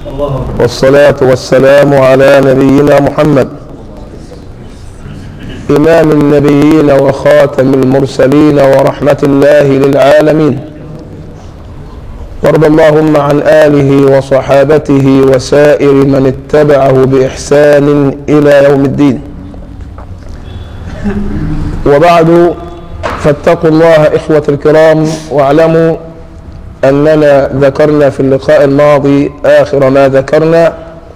والصلاة والسلام على نبينا محمد إمام النبيين وخاتم المرسلين ورحمة الله للعالمين وارض اللهم عن آله وصحابته وسائر من اتبعه بإحسان إلى يوم الدين وبعد فاتقوا الله إخوة الكرام واعلموا أننا ذكرنا في اللقاء الماضي آخر ما ذكرنا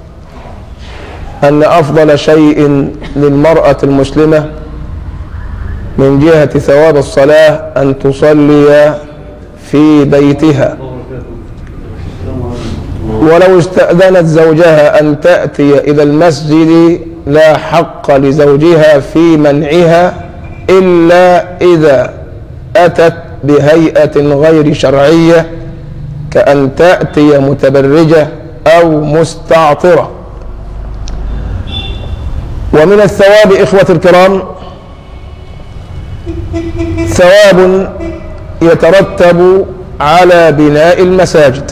أن أفضل شيء للمرأة المسلمة من جهة ثواب الصلاة أن تصلي في بيتها ولو استأذنت زوجها أن تأتي إلى المسجد لا حق لزوجها في منعها إلا إذا أتت بهيئة غير شرعية كأن تأتي متبرجة أو مستعطرة ومن الثواب إخوة الكرام ثواب يترتب على بناء المساجد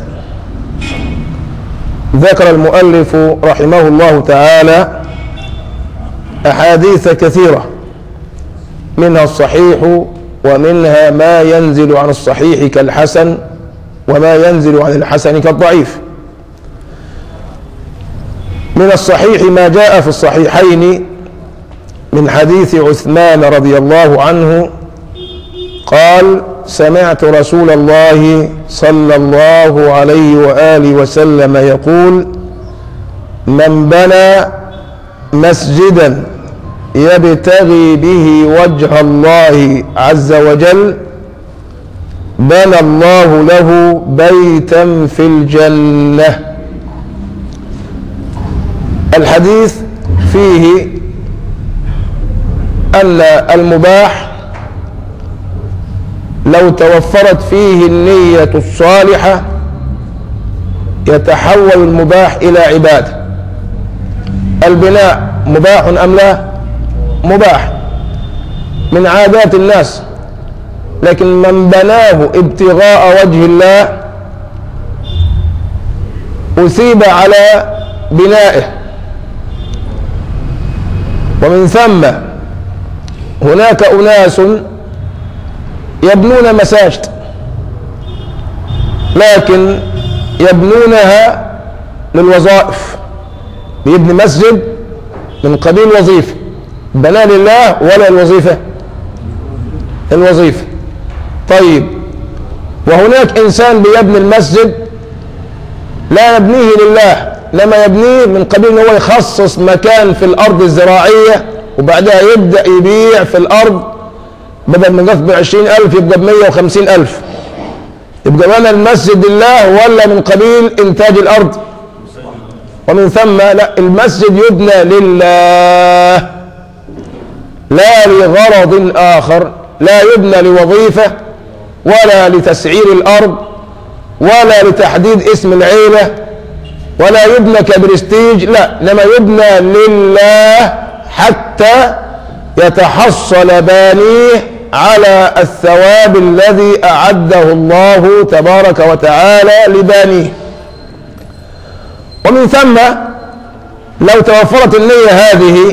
ذكر المؤلف رحمه الله تعالى أحاديث كثيرة منها الصحيح ومنها ما ينزل عن الصحيح كالحسن وما ينزل عن الحسن كالضعيف من الصحيح ما جاء في الصحيحين من حديث عثمان رضي الله عنه قال سمعت رسول الله صلى الله عليه وآله وسلم يقول من بنى مسجدا يبتغي به وجه الله عز وجل بنى الله له بيتا في الجنة الحديث فيه أن المباح لو توفرت فيه النية الصالحة يتحول المباح إلى عبادة البناء مباح أم لا مباح من عادات الناس لكن من بناه ابتغاء وجه الله أثيب على بنائه ومن ثم هناك أناس يبنون مساجد لكن يبنونها للوظائف بيبني مسجد من قبيل وظيفة بناه لله ولا الوظيفة الوظيفة طيب وهناك إنسان بيبني المسجد لا يبنيه لله لما يبنيه من قبيل ان هو يخصص مكان في الأرض الزراعية وبعدها يبدأ يبيع في الأرض بدل ما يقف بعشرين ألف يبقى بمية وخمسين ألف يبقى بنى المسجد لله ولا من قبيل إنتاج الأرض ومن ثم لا المسجد يبنى لله لا لغرض آخر لا يبنى لوظيفة ولا لتسعير الأرض ولا لتحديد اسم العيلة ولا يبنى كبرستيج لا لما يبنى لله حتى يتحصل بانيه على الثواب الذي أعده الله تبارك وتعالى لبانيه ومن ثم لو توفرت النية هذه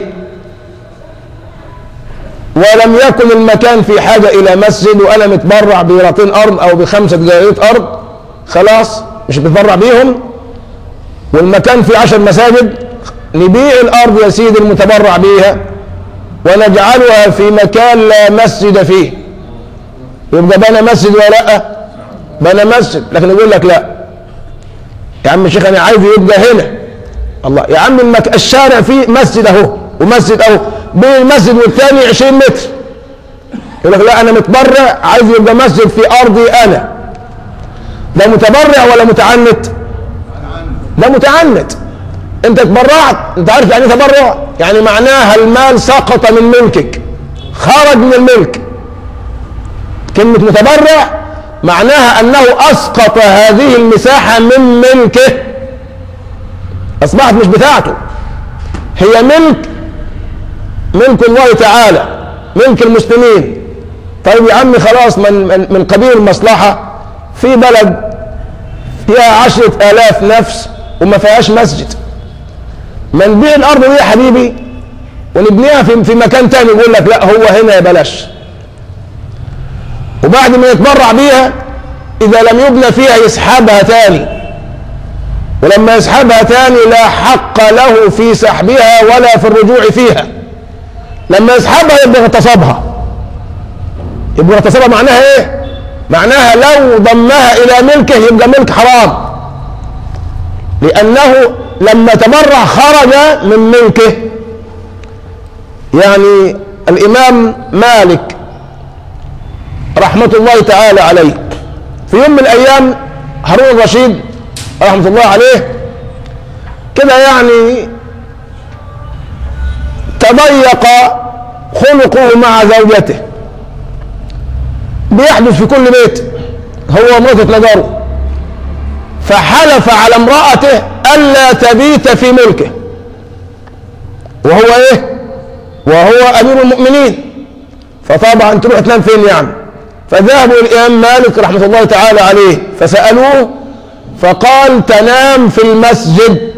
ولم يكن المكان في حاجة إلى مسجد وأنا متبرع بيرتين أرض أو بخمسة جايات أرض خلاص مش بتبرع بيهم والمكان فيه عشر مساجد نبيع الأرض يا سيدي المتبرع بيها ونجعلها في مكان لا مسجد فيه يبقى بنى مسجد ولا لا بنى مسجد لكن يقول لك لا يا عم الشيخ انا عايز يبقى هنا الله يا عم المك... الشارع فيه مسجد اهو ومسجد اهو بين المسجد والثاني 20 متر يقول لك لا انا متبرع عايز يبقى مسجد في ارضي انا ده متبرع ولا متعنت ده متعنت انت تبرعت انت عارف يعني ايه تبرع يعني معناها المال سقط من ملكك خرج من الملك كلمة متبرع معناها انه اسقط هذه المساحة من ملكه اصبحت مش بتاعته هي ملك ملك الله تعالى ملك المسلمين طيب يا عمي خلاص من, من, من قبيل المصلحة في بلد فيها عشرة آلاف نفس وما فيهاش مسجد ما نبيع الارض دي يا حبيبي ونبنيها في في مكان تاني يقول لك لا هو هنا يا بلاش وبعد ما يتبرع بيها اذا لم يبنى فيها يسحبها تاني ولما يسحبها تاني لا حق له في سحبها ولا في الرجوع فيها لما يسحبها يبقى اغتصبها يبقى اغتصبها معناها ايه معناها لو ضمها الى ملكه يبقى ملك حرام لانه لما تبرع خرج من ملكه يعني الامام مالك رحمة الله تعالى عليه في يوم من الايام هارون الرشيد رحمة الله عليه كده يعني تضيق خلقه مع زوجته بيحدث في كل بيت هو ومراته تلاقوا فحلف على امرأته ألا تبيت في ملكه وهو ايه وهو أمير المؤمنين فطبعا تروح تنام فين يعني فذهبوا الإمام مالك رحمة الله تعالى عليه فسألوه فقال تنام في المسجد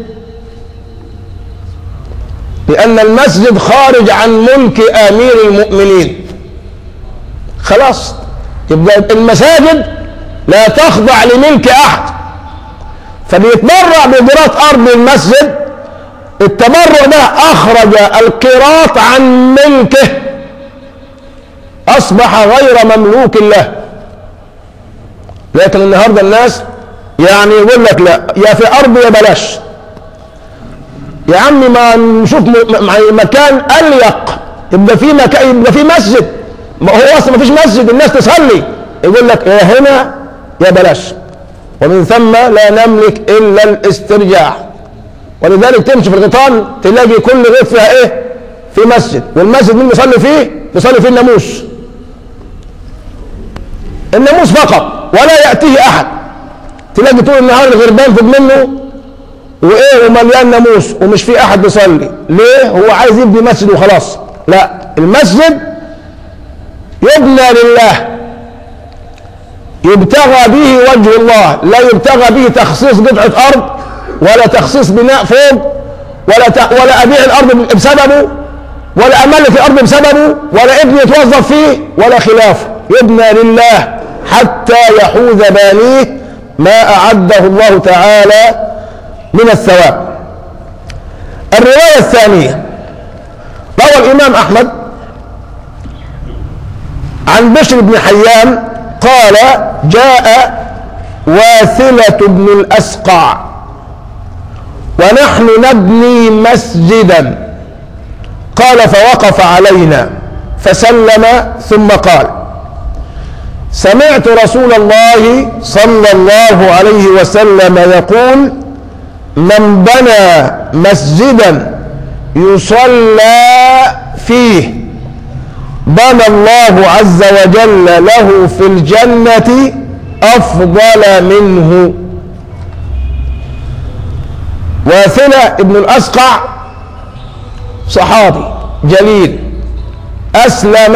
لأن المسجد خارج عن ملك أمير المؤمنين خلاص يبقى المساجد لا تخضع لملك أحد فبيتبرع بإدارات أرض المسجد التبرع ده أخرج القراط عن ملكه أصبح غير مملوك له لكن النهارده الناس يعني يقول لك لا يا في أرض يا بلاش يا عم ما نشوف مكان أليق يبقى في مكان يبقى في مسجد ما هو اصلا ما فيش مسجد الناس تصلي يقول لك يا هنا يا بلاش ومن ثم لا نملك الا الاسترجاع ولذلك تمشي في الغيطان تلاقي كل غيط فيها ايه في مسجد والمسجد مين بيصلي فيه بيصلي فيه الناموس الناموس فقط ولا ياتيه احد تلاقي طول النهار الغربان فوق منه وايه ومليان ناموس ومش في احد بيصلي ليه هو عايز يبني مسجد وخلاص لا المسجد يبنى لله يبتغى به وجه الله لا يبتغى به تخصيص قطعة أرض ولا تخصيص بناء فوق ولا ت... ولا أبيع الأرض بسببه ولا أملك الأرض بسببه ولا ابني يتوظف فيه ولا خلافه يبنى لله حتى يحوز بانيه ما أعده الله تعالى من الثواب الرواية الثانية روى الإمام أحمد عن بشر بن حيان قال جاء واثلة بن الأسقع ونحن نبني مسجدا قال فوقف علينا فسلم ثم قال سمعت رسول الله صلى الله عليه وسلم يقول من بنى مسجدا يصلى فيه بنى الله عز وجل له في الجنة أفضل منه واثلة ابن الأسقع صحابي جليل أسلم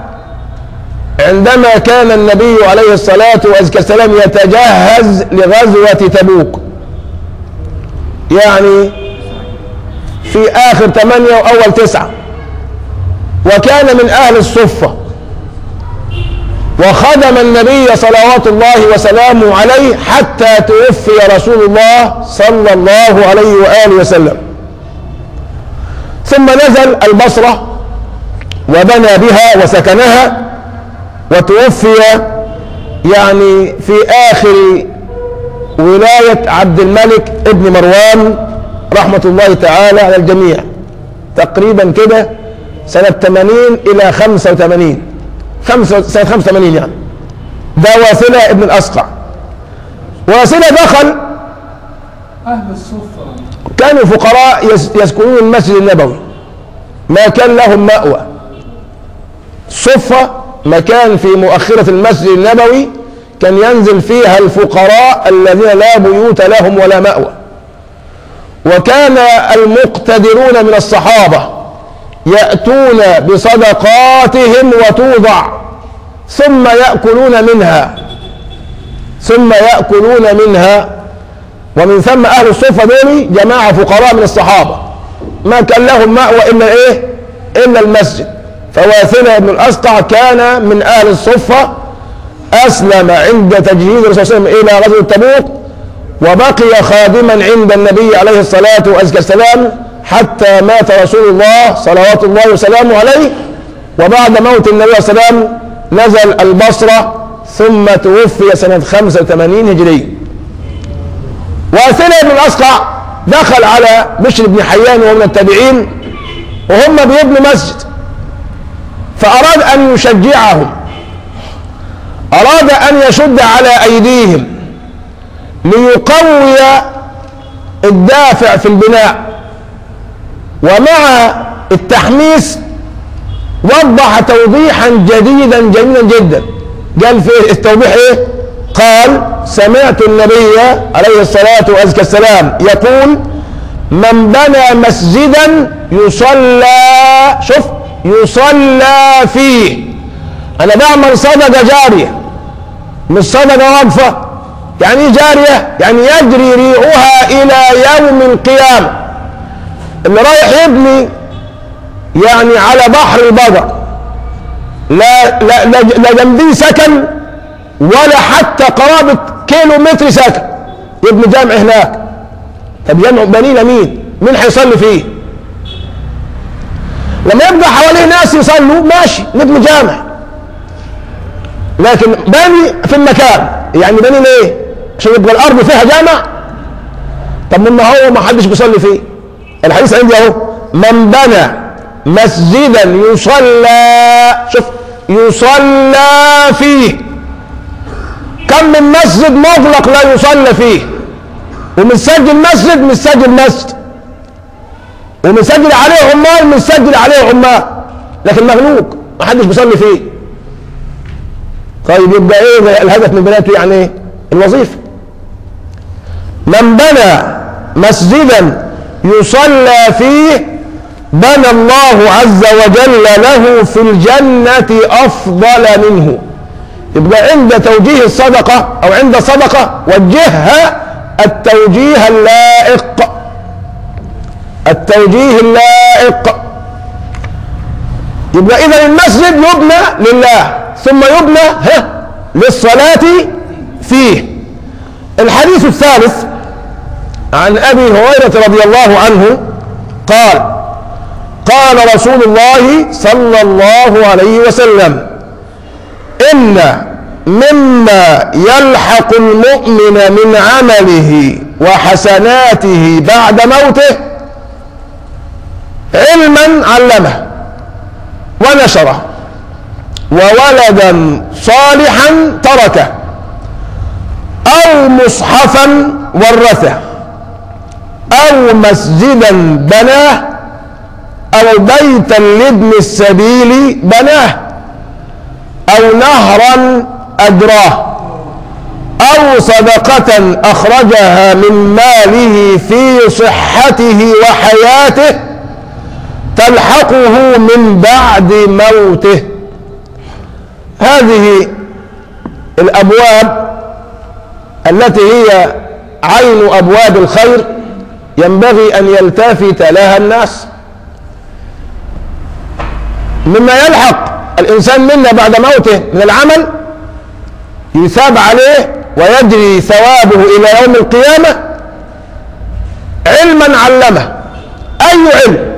عندما كان النبي عليه الصلاة والسلام يتجهز لغزوة تبوك يعني في آخر ثمانية وأول تسعة وكان من أهل الصفة وخدم النبي صلوات الله وسلامه عليه حتى توفي رسول الله صلى الله عليه وآله وسلم ثم نزل البصرة وبنى بها وسكنها وتوفي يعني في آخر ولاية عبد الملك ابن مروان رحمة الله تعالى على الجميع تقريبا كده سنة 80 إلى 85 خمسة سنة 85 يعني ده واصلة ابن الأسقع واصلة دخل أهل الصفة كانوا فقراء يس- يسكنون المسجد النبوي ما كان لهم مأوى صفة مكان في مؤخرة المسجد النبوي كان ينزل فيها الفقراء الذين لا بيوت لهم ولا مأوى وكان المقتدرون من الصحابة يأتون بصدقاتهم وتوضع ثم يأكلون منها ثم يأكلون منها ومن ثم اهل الصفه دول جماعه فقراء من الصحابه ما كان لهم مأوى الا ايه الا المسجد فواثلة بن الاسقع كان من اهل الصفه اسلم عند تجهيز الرسول صلى الله عليه وسلم الى غزوه تبوك وبقي خادما عند النبي عليه الصلاه والسلام حتى مات رسول الله صلوات الله وسلامه عليه وبعد موت النبي صلى الله عليه وسلم نزل البصره ثم توفي سنه 85 هجريه واثنة بن الأصقع دخل على بشر بن حيان وهو من التابعين وهم بيبنوا مسجد فأراد أن يشجعهم أراد أن يشد على أيديهم ليقوي الدافع في البناء ومع التحميس وضح توضيحا جديدا جميلا جدا قال في التوضيح ايه قال سمعت النبي عليه الصلاة والسلام يقول من بنى مسجدا يصلى شوف يصلى فيه انا بعمل صدقة جارية مش صدقة واقفة يعني ايه جارية يعني يجري ريعها الى يوم القيامة اللي رايح يبني يعني على بحر البقر لا لا لا, لا جنبيه سكن ولا حتى قرابة كيلو متر سكن يبني جامع هناك طب جامع بنينا مين؟ مين هيصلي فيه؟ لما يبقى حواليه ناس يصلوا ماشي نبني جامع لكن بني في المكان يعني بني ليه؟ عشان يبقى الارض فيها جامع طب ما هو ما حدش بيصلي فيه الحديث عندي اهو من بنى مسجدا يصلى شوف يصلى فيه كم من مسجد مغلق لا يصلى فيه ومسجل مسجد مسجل مسجد ومسجل عليه عمال مسجل عليه عمال لكن مغلوق ما حدش بيصلي فيه طيب يبقى ايه الهدف من بناته يعني ايه الوظيفه من بنى مسجدا يصلى فيه بنى الله عز وجل له في الجنة أفضل منه يبقى عند توجيه الصدقة أو عند صدقة وجهها التوجيه اللائق التوجيه اللائق يبقى إذا المسجد يبنى لله ثم يبنى ها للصلاة فيه الحديث الثالث عن أبي هريرة رضي الله عنه قال قال رسول الله صلى الله عليه وسلم إن مما يلحق المؤمن من عمله وحسناته بعد موته علما علمه ونشره وولدا صالحا تركه أو مصحفا ورثه أو مسجدا بناه أو بيتا لابن السبيل بناه أو نهرا أجراه أو صدقة أخرجها من ماله في صحته وحياته تلحقه من بعد موته هذه الأبواب التي هي عين أبواب الخير ينبغي أن يلتفت لها الناس مما يلحق الإنسان منا بعد موته من العمل يثاب عليه ويجري ثوابه إلى يوم القيامة علما علمه أي علم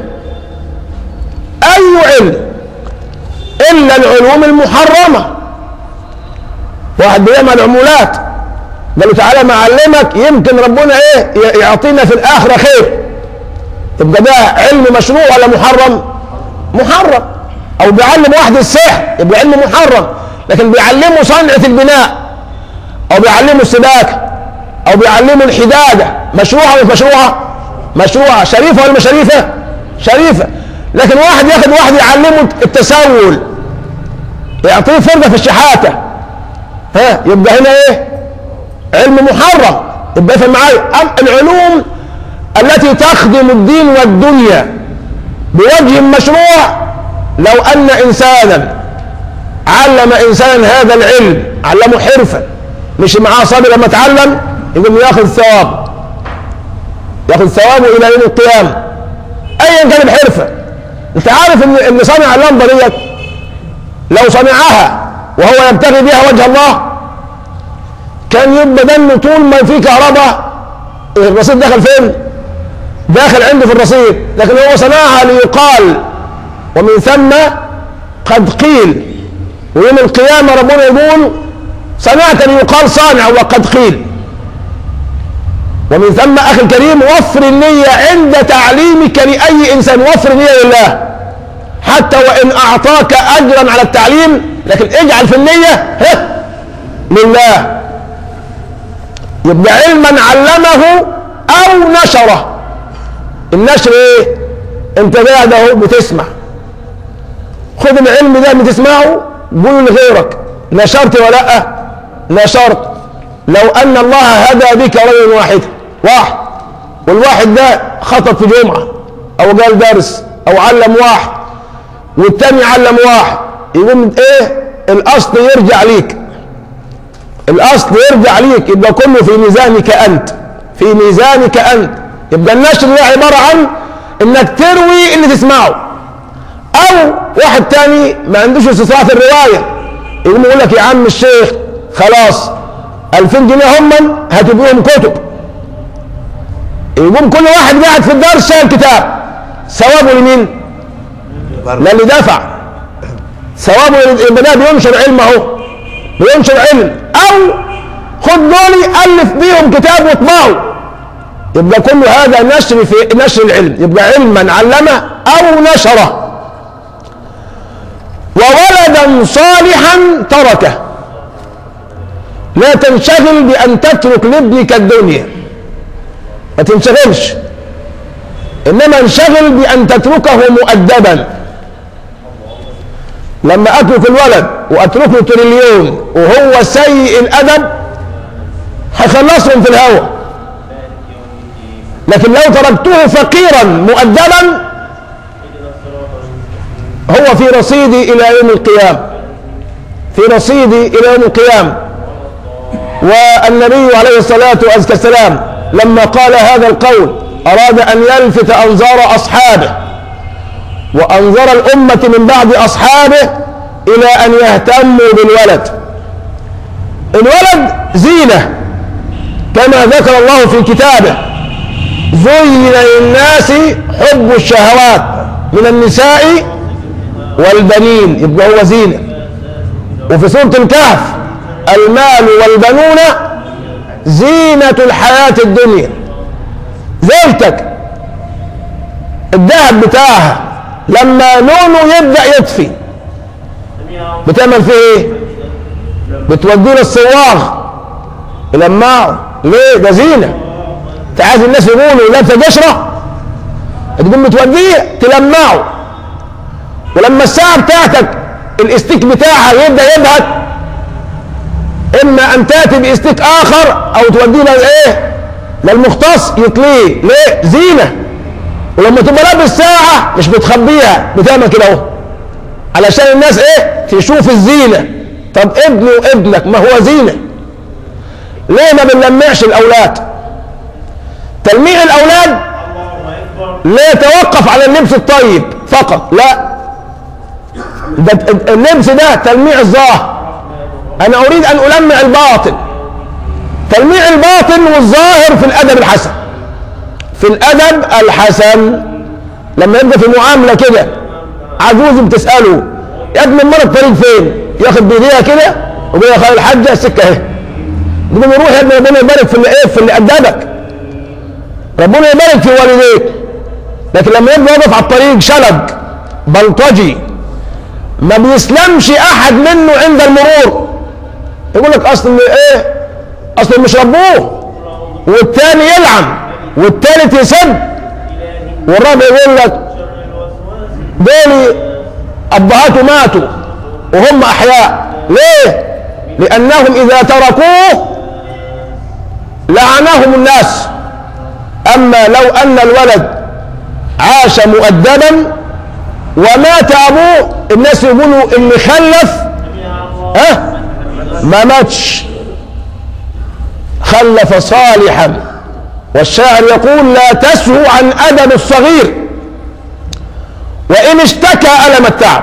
أي علم إلا العلوم المحرمة واحد بيعمل عمولات قالوا تعالى معلمك يمكن ربنا ايه يعطينا في الآخرة خير يبقى ده علم مشروع ولا محرم محرم او بيعلم واحد السحر يبقى علم محرم لكن بيعلمه صنعة البناء او بيعلمه السباكة او بيعلمه الحدادة مشروعة ولا مش مشروعة مشروعة شريفة ولا مش شريفة شريفة لكن واحد ياخد واحد يعلمه التسول يعطيه فرقة في الشحاتة ها يبقى هنا ايه علم محرم يبقى افهم معايا العلوم التي تخدم الدين والدنيا بوجه مشروع لو ان انسانا علم انسانا هذا العلم علمه حرفا مش معاه صبر لما اتعلم يقوم ياخذ ثواب ياخذ ثوابه الى يوم القيامه ايا كان الحرفه انت عارف ان اللي صنع اللمبه ديت لو صنعها وهو يبتغي بها وجه الله كان يبقى دمه طول ما في كهرباء الرصيد دخل فين؟ داخل عنده في الرصيد لكن هو صنعها ليقال ومن ثم قد قيل ويوم القيامة ربنا يقول صنعت ليقال صانع وقد قيل ومن ثم أخي الكريم وفر النية عند تعليمك لأي إنسان وفر النية لله حتى وإن أعطاك أجرا على التعليم لكن اجعل في النية ها لله يبقى علما علمه أو نشره النشر ايه انت قاعد اهو بتسمع خد العلم ده بتسمعه قول لغيرك نشرت ولا لا نشرت لو ان الله هدى بك رجل واحد واحد والواحد ده خطب في جمعه او قال درس او علم واحد والتاني علم واحد يقوم ايه الاصل يرجع ليك الاصل يرجع ليك يبقى كله في ميزانك انت في ميزانك انت يبقى النشر ده عباره عن انك تروي اللي تسمعه او واحد تاني ما عندوش استطاعه الروايه يقوم يقول لك يا عم الشيخ خلاص 2000 جنيه هم هاتوا بيهم كتب يقوم كل واحد قاعد في الدار شايل كتاب ثوابه لمين؟ للي دفع ثوابه يبقى ده بينشر علم اهو بينشر علم او خد دول الف بيهم كتاب واطبعه يبقى كل هذا نشر في نشر العلم يبقى علما علمه او نشره وولدا صالحا تركه لا تنشغل بان تترك لابنك الدنيا ما تنشغلش انما انشغل بان تتركه مؤدبا لما اترك الولد واتركه تريليون وهو سيء الادب هيخلصهم في الهوى لكن لو تركته فقيرا مؤدبا هو في رصيدي الى يوم القيامه في رصيدي الى يوم القيامه والنبي عليه الصلاه والسلام لما قال هذا القول اراد ان يلفت انظار اصحابه وانظر الامه من بعد اصحابه الى ان يهتموا بالولد الولد زينه كما ذكر الله في كتابه زين للناس حب الشهوات من النساء والبنين يبقى هو زينة وفي سورة الكهف المال والبنون زينة الحياة الدنيا زوجتك الذهب بتاعها لما لونه يبدأ يطفي بتعمل فيه ايه؟ بتوديه للصواغ يلمعه ليه؟ ده زينه انت عايز الناس يقولوا لابسه قشره تقوم بتوديه تلمعه ولما الساعه بتاعتك الاستيك بتاعها يبدا يبهت اما ان تاتي باستيك اخر او توديه للايه للمختص يطليه ليه زينه ولما تبقى لابس ساعه مش بتخبيها بتعمل كده اهو علشان الناس ايه تشوف الزينه طب ابني وابنك ما هو زينه ليه ما بنلمعش الاولاد تلميع الاولاد لا يتوقف على اللبس الطيب فقط لا ده اللبس ده تلميع الظاهر انا اريد ان المع الباطن تلميع الباطن والظاهر في الادب الحسن في الادب الحسن لما يبقى في معامله كده عجوز بتساله يا ابني المره الطريق فين ياخد بايديها كده ويقول يا خالد الحاجه السكه اهي يقول يروح يا ابني ربنا يبارك في اللي ايه في اللي ادبك ربنا يبارك في والديك لكن لما يبقى واقف على الطريق شلج بلطجي ما بيسلمش احد منه عند المرور يقول لك اصل ايه اصل مش ربوه والتاني يلعن والتالت يسب والرابع يقول لك دول ابهاته ماتوا وهم احياء ليه لانهم اذا تركوه لعنهم الناس اما لو ان الولد عاش مؤدبا ومات ابوه الناس يقولوا اللي خلف ها ما ماتش خلف صالحا والشاعر يقول لا تسهو عن أدب الصغير وإن اشتكى ألم التعب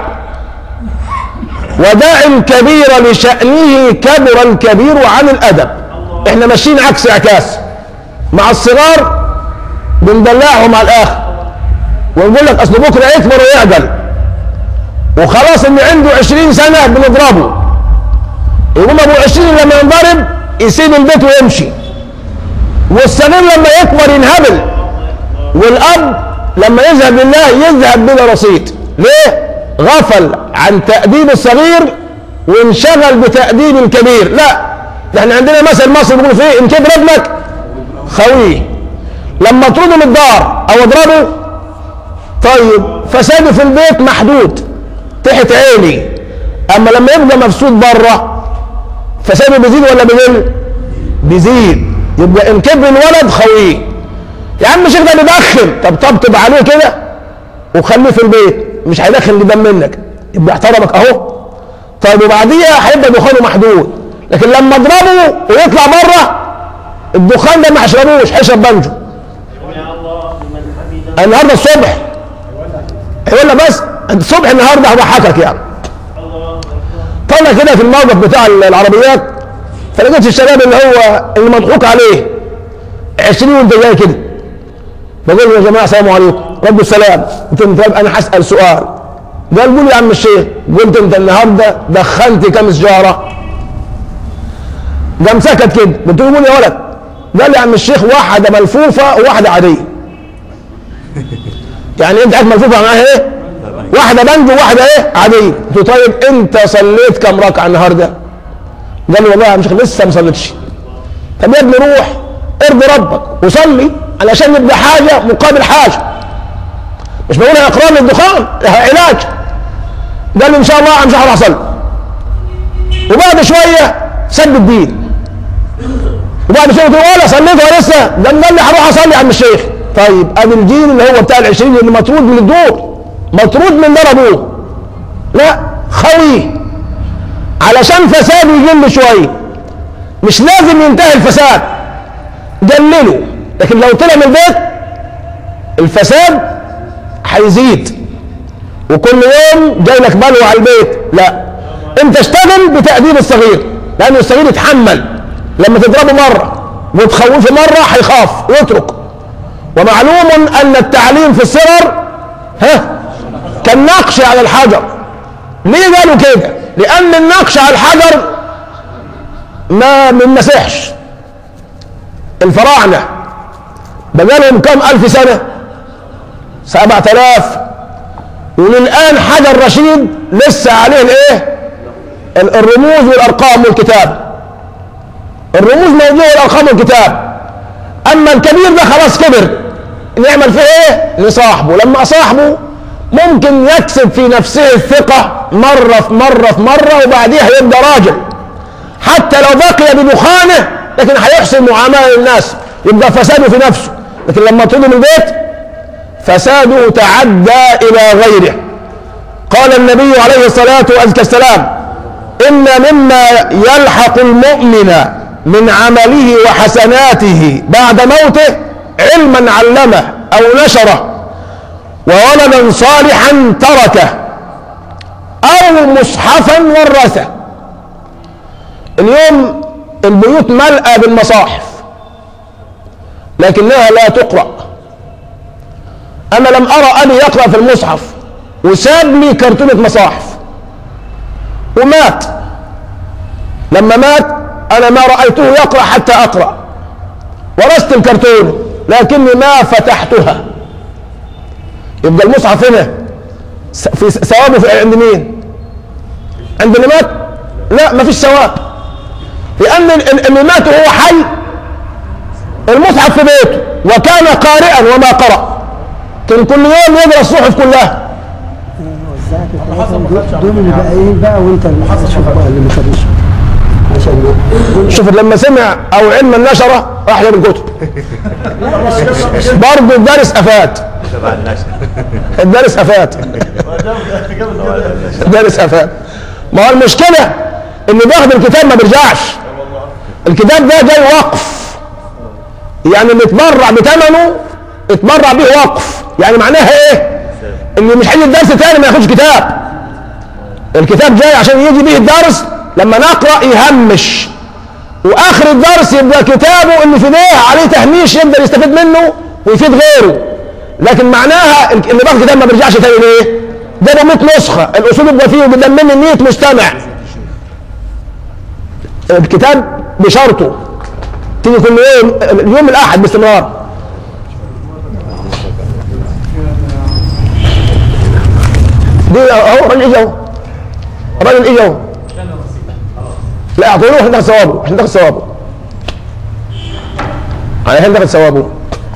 ودع الكبير لشأنه كبر الكبير عن الأدب احنا ماشيين عكس اعكاس مع الصغار بندلعهم على الآخر ونقول لك أصل بكرة يكبر ويعدل وخلاص اللي عنده عشرين سنة بنضربه يقوم أبو عشرين لما ينضرب يسيب البيت ويمشي والصغير لما يكبر ينهبل والأب لما يذهب لله يذهب بلا رصيد ليه؟ غفل عن تأديب الصغير وانشغل بتأديب الكبير لا ده احنا عندنا مثل مصر بيقولوا فيه ان كبر ابنك خويه لما اطرده من الدار او اضربه طيب فساده في البيت محدود تحت عيني اما لما يبقى مفسود بره فساده بيزيد ولا بيقل بيزيد يبقى ان كبر الولد خويه يا عم الشيخ ده بيدخن طب طبطب عليه كده وخليه في البيت مش هيدخل دم منك يبقى احترمك اهو طيب وبعديها هيبقى دخانه محدود لكن لما اضربه ويطلع بره الدخان ده ما هيشربوش هيشرب بنجو النهارده الصبح هيقول لك بس انت الصبح النهارده هضحكك يعني طلع كده في الموقف بتاع العربيات فلقيت الشباب اللي هو اللي مضحوك عليه 20 وانت جاي كده بقول له يا جماعه السلام عليكم رد السلام قلت له طيب انا هسال سؤال قال قول يا عم الشيخ قلت انت النهارده دخنت كام سجاره قام سكت كده قلت له قول يا ولد قال لي يا عم الشيخ واحده ملفوفه وواحده عاديه يعني انت عارف ملفوفه معناها ايه واحده بنج وواحده ايه عاديه قلت له طيب انت صليت كام ركعه النهارده قال لي والله يا عم الشيخ لسه ما صليتش طب يا ابني روح ارضي ربك وصلي علشان يبقى حاجه مقابل حاجه مش بقولها اقرار للدخان لها علاج قال لي ان شاء الله امشي هروح اصلي وبعد شويه سد الدين وبعد شويه قلت له ولا صليت ولا لسه قام قال لي هروح اصلي يا عم الشيخ طيب ادي الجيل اللي هو بتاع العشرين اللي مطرود من الدور مطرود من دار ابوه لا خوي علشان فساده يقل شويه مش لازم ينتهي الفساد قلله لكن لو طلع من البيت الفساد هيزيد وكل يوم جاي لك بلوى على البيت لا انت اشتغل بتأديب الصغير لأن الصغير يتحمل لما تضربه مرة وتخوفه مرة هيخاف ويترك ومعلوم أن التعليم في الصغر ها كالنقش على الحجر ليه قالوا كده لأن النقش على الحجر ما من مسحش الفراعنة بقالهم كم ألف سنة سبعة آلاف وللآن حجر رشيد لسه عليه الايه الرموز والأرقام والكتاب الرموز موجودة والأرقام والكتاب أما الكبير ده خلاص كبر نعمل فيه ايه لصاحبه لما صاحبه ممكن يكسب في نفسه الثقة مرة في مرة في مرة وبعديها يبقى راجل حتى لو بقي بدخانه لكن هيحسن معاملة للناس يبقى فساده في نفسه لكن لما طلب من البيت فساده تعدى إلى غيره قال النبي عليه الصلاة والسلام إن مما يلحق المؤمن من عمله وحسناته بعد موته علما علمه أو نشره وولدا صالحا تركه أو مصحفا ورثه اليوم البيوت ملأى بالمصاحف لكنها لا تقرأ أنا لم أرى أبي يقرأ في المصحف وساب لي كرتونة مصاحف ومات لما مات أنا ما رأيته يقرأ حتى أقرأ ورثت الكرتون لكني ما فتحتها يبقى المصحف هنا في ثوابه في عند مين؟ عند اللي مات؟ لا ما فيش ثواب لأن اللي مات وهو حي المصحف في بيته وكان قارئا وما قرأ كان كل يوم يقرأ الصحف كلها دول اللي باقيين بقى وانت اللي شوف بقى اللي ما خدوش عشان شوف لما سمع او علم النشرة راح جاب الكتب برضه الدارس افات الدارس افات الدارس افات ما هو المشكلة ان بياخد الكتاب ما بيرجعش الكتاب ده جاي وقف يعني اللي اتبرع بثمنه اتبرع به وقف يعني معناها ايه اللي مش هيجي الدرس تاني ما ياخدش كتاب الكتاب جاي عشان يجي به الدرس لما نقرا يهمش واخر الدرس يبقى كتابه اللي في ايديه عليه تهميش يقدر يستفيد منه ويفيد غيره لكن معناها اللي باخد كتاب ما بيرجعش تاني ليه؟ ده 100 نسخه الاصول يبقى فيه وبيلم مني 100 مستمع الكتاب بشرطه تيجي كل يوم اليوم الاحد باستمرار دي اهو راجل اجى اهو الراجل اجى اهو لا اعطوه عشان تاخد ثوابه عشان تاخد ثوابه عشان تاخد ثوابه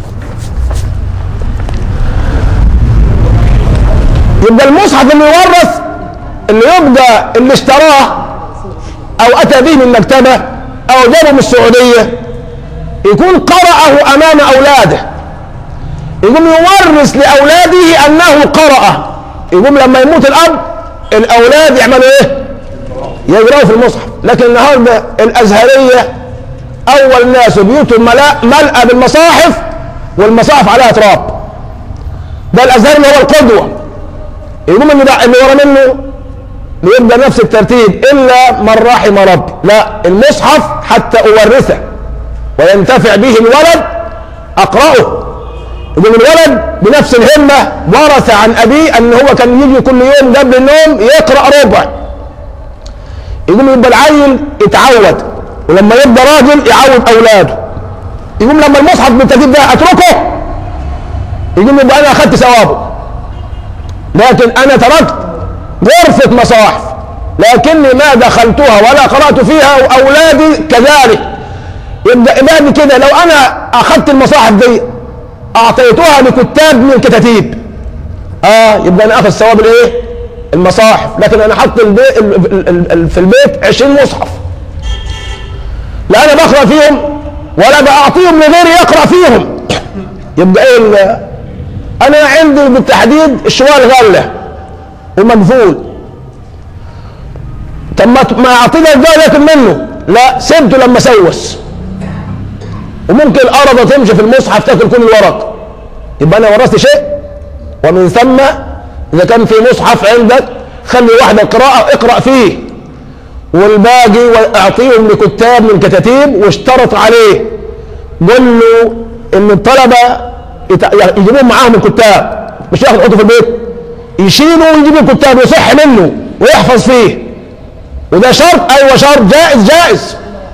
يبقى المصحف اللي يورث اللي يبقى اللي اشتراه او اتى به من مكتبه او جابه من السعوديه يكون قرأه امام اولاده يقوم يورث لاولاده انه قرأه يقوم لما يموت الاب الاولاد يعملوا ايه يقرأوا في المصحف لكن النهارده الازهريه اول ناس بيوتهم ملأ ملأى بالمصاحف والمصاحف عليها تراب ده الازهر اللي هو القدوه يقوم اللي اللي ورا منه بيبقى نفس الترتيب الا من رحم ربي لا المصحف حتى اورثه وينتفع به الولد اقراه يقول الولد بنفس الهمه ورث عن ابيه ان هو كان يجي كل يوم قبل النوم يقرا ربع يقوم يبقى العيل يتعود ولما يبقى راجل يعود اولاده يقوم لما المصحف بالترتيب ده اتركه يقوم يبقى انا اخذت ثوابه لكن انا تركت غرفة مصاحف لكني ما دخلتها ولا قرأت فيها واولادي كذلك يبقى إمامي كده لو انا اخذت المصاحف دي اعطيتها لكتاب من الكتاتيب اه يبقى انا اخذ ثواب الايه المصاحف لكن انا حط البيت في البيت 20 مصحف لا انا بقرا فيهم ولا بعطيهم لغيري يقرا فيهم يبقى ايه ال- انا عندي بالتحديد الشوال غله ومقفول طب ما ما اعطينا الجار ياكل منه لا سبته لما سوس وممكن الارض تمشي في المصحف تاكل كل الورق يبقى انا ورثت شيء ومن ثم اذا كان في مصحف عندك خلي واحده قراءه اقرا فيه والباقي اعطيهم لكتاب من كتاتيب واشترط عليه قل له ان الطلبه يت- يجيبون معاهم الكتاب مش ياخد يحطه في البيت يشيلوا ويجيبوا الكتاب يصح منه ويحفظ فيه وده شرط ايوه شرط جائز جائز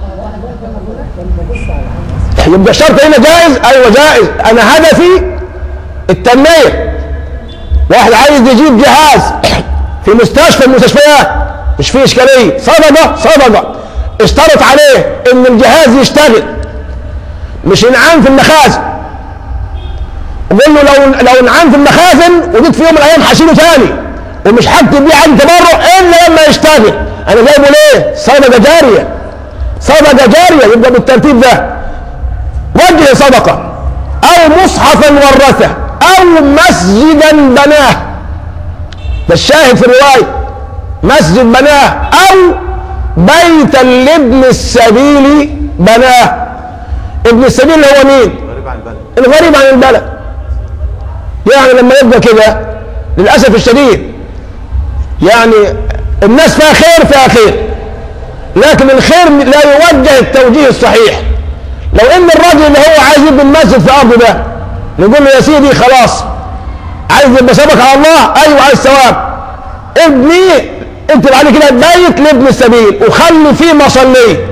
يبقى الشرط هنا جائز ايوه جائز انا هدفي التنميه واحد عايز يجيب جهاز في مستشفى من المستشفيات مش فيه اشكاليه صدقه صدقه اشترط عليه ان الجهاز يشتغل مش ينعم في المخازن قول له لو لو انعم في المخازن وجيت في يوم من الايام هشيله تاني ومش هكتب بيه عن تبرع الا لما يشتغل انا جايبه ليه؟ صدقه جاريه صدقه جاريه يبقى بالترتيب ده وجه صدقه او مصحفا ورثه او مسجدا بناه ده الشاهد في الروايه مسجد بناه او بيتا لابن السبيل بناه ابن السبيل اللي هو مين؟ غريب عن البلد الغريب عن البلد يعني لما يبقى كده للاسف الشديد يعني الناس فيها خير فيها خير لكن الخير لا يوجه التوجيه الصحيح لو ان الراجل اللي هو عايز يبني المسجد في ارضه ده نقول له يا سيدي خلاص عايز يبقى سبك على الله ايوه عايز ثواب ابني انت بعد كده بيت لابن السبيل وخلي فيه مصليه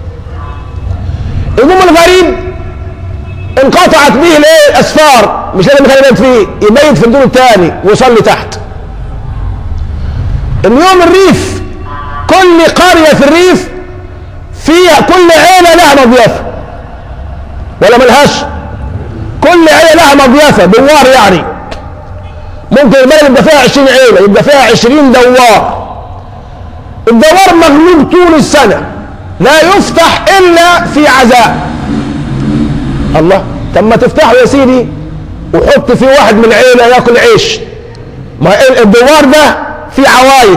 يقوم الغريب انقطعت به الايه الاسفار مش لاقي مكان يبيت فيه يبيت في الدور الثاني ويصلي تحت اليوم الريف كل قريه في الريف فيها كل عيله لها مضيافه ولا ملهاش كل عيله لها مضيافه دوار يعني ممكن البلد يبقى فيها 20 عيله يبقى فيها 20 دوار الدوار مغلوب طول السنه لا يفتح الا في عزاء الله طب ما تفتحه يا سيدي وحط فيه واحد من العيله ياكل عيش ما الدوار ده فيه عوايد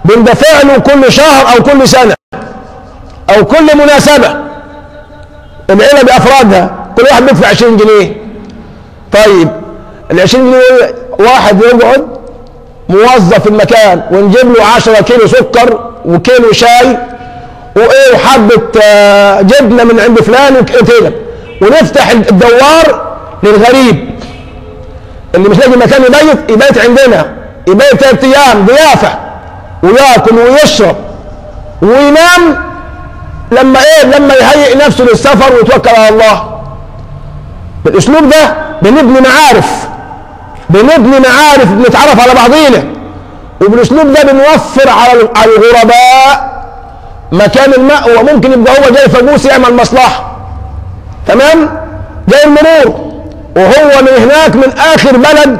بندفع له كل شهر او كل سنه او كل مناسبه العيله بافرادها كل واحد بيدفع 20 جنيه طيب ال 20 جنيه واحد يقعد موظف في المكان ونجيب له 10 كيلو سكر وكيلو شاي وايه وحبه آه، جبنه من عند فلان وكده ونفتح الدوار للغريب اللي مش لاقي مكان يبيت يبيت عندنا يبيت ثلاث ايام ضيافه وياكل ويشرب وينام لما ايه لما يهيئ نفسه للسفر ويتوكل على الله بالاسلوب ده بنبني معارف بنبني معارف بنتعرف على بعضينا وبالاسلوب ده بنوفر على على الغرباء مكان المأوى ممكن يبقى هو جاي فجوس يعمل مصلحه تمام جاي المرور وهو من هناك من اخر بلد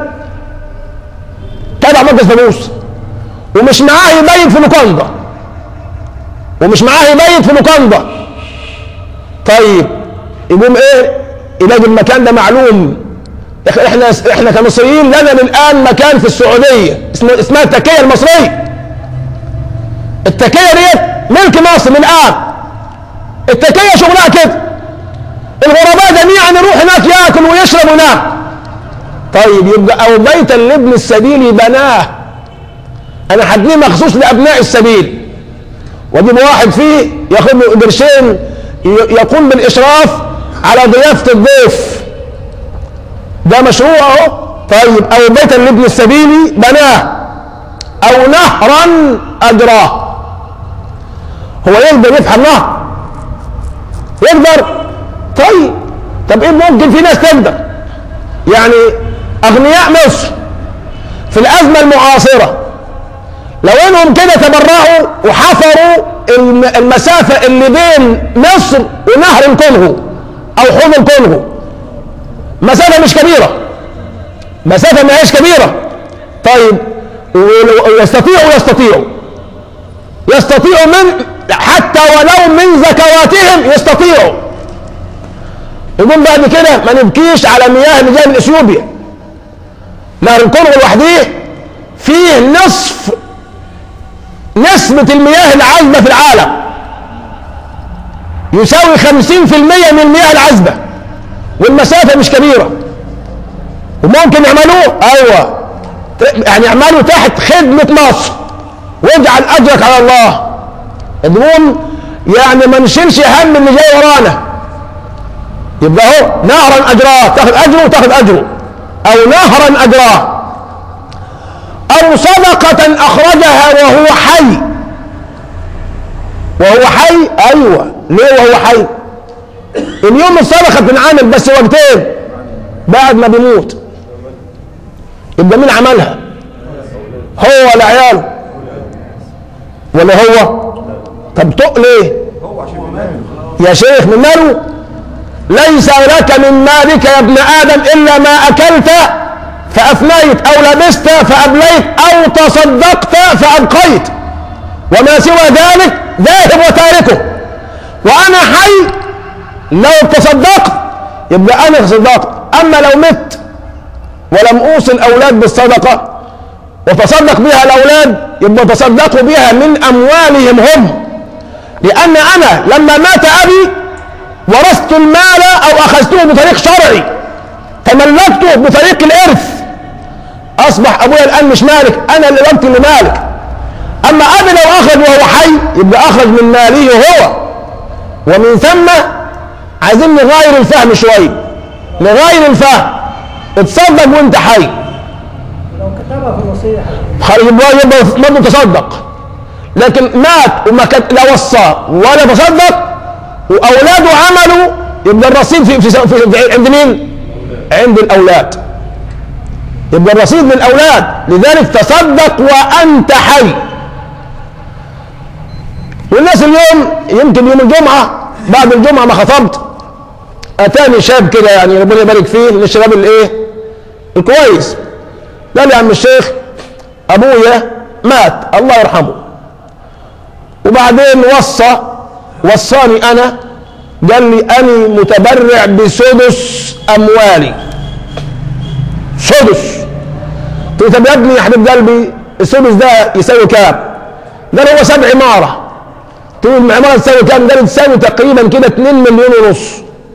تبع مركز فانوس ومش معاه يبيت في لوكاندا ومش معاه يبيت في لوكاندا طيب يقوم ايه يلاقي المكان ده معلوم إح- احنا احنا كمصريين لنا الان مكان في السعوديه اسمه اسمها التكيه المصريه التكيه ديت ملك مصر من الان التكيه شغلها كده الغرباء جميعا يروح هناك ياكل ويشرب وينام طيب يبقى او بيتا لابن السبيل بناه انا هبنيه مخصوص لابناء السبيل واجيب واحد فيه ياخد له قرشين ي- يقوم بالاشراف على ضيافه الضيف ده مشروع اهو طيب او بيتا لابن السبيل بناه او نهرا اجراه هو يقدر يفحم نهر يقدر طيب طب ايه ممكن في ناس تقدر يعني اغنياء مصر في الازمه المعاصره لو انهم كده تبرعوا وحفروا الم- المسافه اللي بين مصر ونهر الكونغو او حوض الكونغو مسافه مش كبيره مسافه ما هيش كبيره طيب ولو- يستطيعوا يستطيعوا يستطيعوا من حتى ولو من زكواتهم يستطيعوا يقوم بعد كده ما نبكيش على مياه اللي جايه من اثيوبيا نهر الكونغو لوحده فيه نصف نسبة المياه العذبة في العالم يساوي 50% من المياه العذبة والمسافة مش كبيرة وممكن يعملوه ايوه ت- يعني يعملوا تحت خدمة مصر واجعل اجرك على الله تقوم يعني ما نشيلش هم اللي جاي ورانا يبقى هو نهرا اجراه تاخذ اجره وتاخذ اجره او نهرا اجراه او صدقة اخرجها وهو حي وهو حي ايوه ليه وهو حي اليوم الصدقة بتنعمل بس وقتين بعد ما بيموت يبقى مين عملها هو ولا عياله ولا هو طب تق ليه يا شيخ من ماله ليس لك من مالك يا ابن ادم الا ما اكلت فافنيت او لبست فابليت او تصدقت فابقيت وما سوى ذلك ذاهب وتاركه وانا حي لو تصدقت يبقى انا تصدقت اما لو مت ولم اوصي الاولاد بالصدقه وتصدق بها الاولاد يبقى تصدقوا بها من اموالهم هم لان انا لما مات ابي ورثت المال او اخذته بطريق شرعي تملكته بطريق الارث اصبح ابويا الان مش مالك انا اللي وقت اللي مالك اما ابي لو اخذ وهو حي يبقى اخذ من ماله هو ومن ثم عايزين نغاير الفهم شويه نغاير الفهم اتصدق وانت حي لو كتبها في الوصيه خلاص يبقى يبقى برضه تصدق لكن مات وما كان لا وصى ولا تصدق واولاده عملوا يبقى الرصيد في, في, في, في عند مين؟ عند الاولاد يبقى الرصيد للاولاد لذلك تصدق وانت حي والناس اليوم يمكن يوم الجمعه بعد الجمعه ما خطبت اتاني شاب كده يعني ربنا يبارك فيه من الشباب الايه؟ الكويس قال لي يا عم الشيخ ابويا مات الله يرحمه وبعدين وصى وصاني انا قال لي اني متبرع بسدس اموالي سدس قلت له طب يا ابني يا حبيب قلبي السدس ده يساوي كام؟ قال هو سبع عماره قلت له العماره تساوي كام؟ قال تساوي تقريبا كده 2 مليون ونص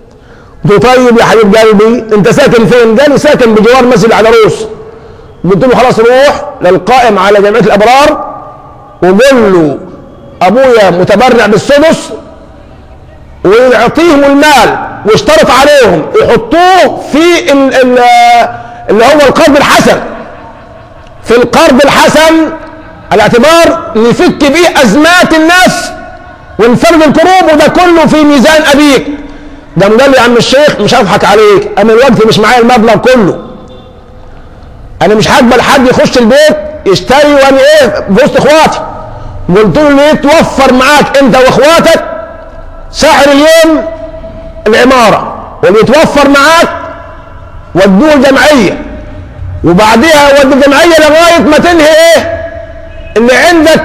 قلت له طيب يا حبيب قلبي انت ساكن فين؟ قال لي ساكن بجوار مسجد العروس قلت له خلاص روح للقائم على جمعيه الابرار وقول له ابويا متبرع بالسدس ويعطيهم المال واشترط عليهم يحطوه في ال ال اللي هو القرض الحسن في القرض الحسن على اعتبار نفك بيه ازمات الناس ونفرد الكروب وده كله في ميزان ابيك ده قال لي يا عم الشيخ مش هضحك عليك انا الوقت مش معايا المبلغ كله انا مش هقبل حد يخش البيت يشتري وانا ايه في وسط اخواتي قلت له ليه توفر معاك انت واخواتك سعر اليوم العماره واللي يتوفر معاك ودوه الجمعيه وبعديها ودي الجمعيه لغايه ما تنهي ايه اللي عندك